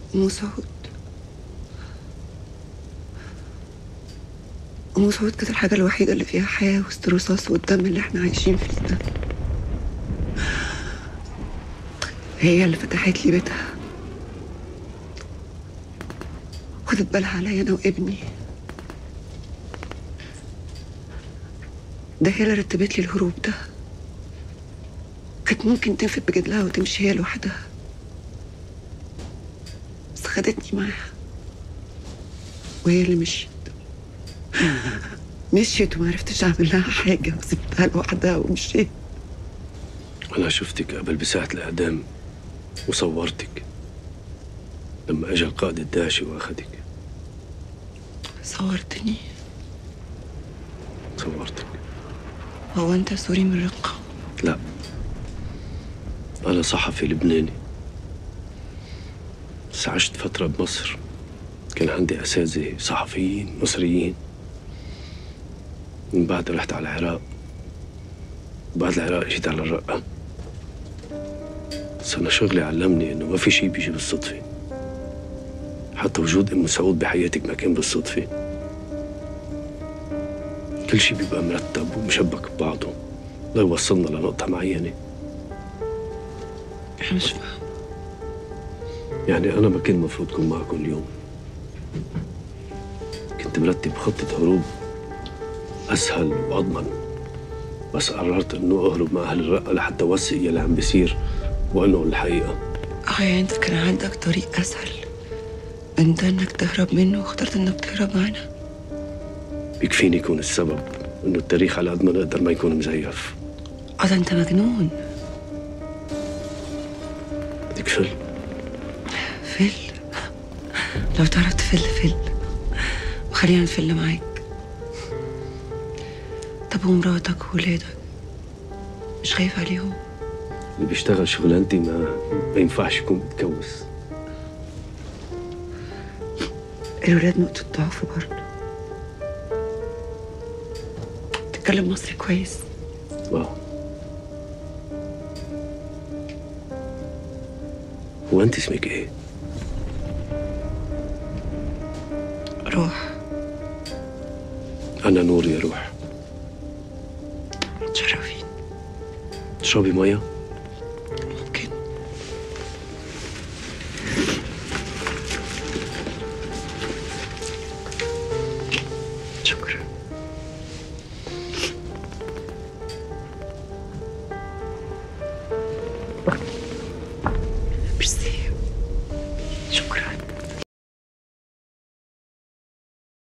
أم سعود أم سعود كانت الحاجة الوحيدة اللي فيها حياة وسط الرصاص والدم اللي احنا عايشين فيه ده هي اللي فتحت لي بيتها خدت بالها عليا أنا وابني ده هي اللي رتبت لي الهروب ده كانت ممكن تنفد بجدلها وتمشي هي لوحدها بس خدتني معاها وهي اللي مشيت مشيت وما عرفتش اعمل لها حاجه وسبتها لوحدها ومشيت أنا شفتك قبل بساعة الإعدام وصورتك لما أجا القائد الداعشي وأخدك صورتني صورتك هو انت سوري من رقه لا أنا صحفي لبناني بس عشت فترة بمصر كان عندي أساتذة صحفيين مصريين من بعد رحت على العراق بعد العراق جيت على الرقة بس أنا شغلي علمني إنه ما في شيء بيجي بالصدفة حتى وجود أم سعود بحياتك ما كان بالصدفة كل شيء بيبقى مرتب ومشبك ببعضه ليوصلنا لنقطة معينة انا مش فاهم يعني أنا ما كان المفروض أكون معكم اليوم كنت مرتب خطة هروب أسهل وأضمن بس قررت إنه أهرب مع أهل الرقة لحتى أوثق يلي عم بيصير وإنه الحقيقة اه يعني انت كان عندك طريق اسهل من ده انك تهرب منه واخترت انك تهرب معانا بيكفيني يكون السبب إنه التاريخ على قد ما نقدر ما يكون مزيف اه ده انت مجنون بدك فل فل لو تعرف تفل فل وخلينا نفل معاك طب ومراتك وولادك مش خايف عليهم اللي بيشتغل شغلانتي ما ما ينفعش يكون متكوس الولاد نقطة ضعف برضه تتكلم مصري كويس واو هو أنت اسمك إيه؟ روح أنا نور يا روح تشرفين تشربي مية؟ ممكن شكرا ميرسي شكرا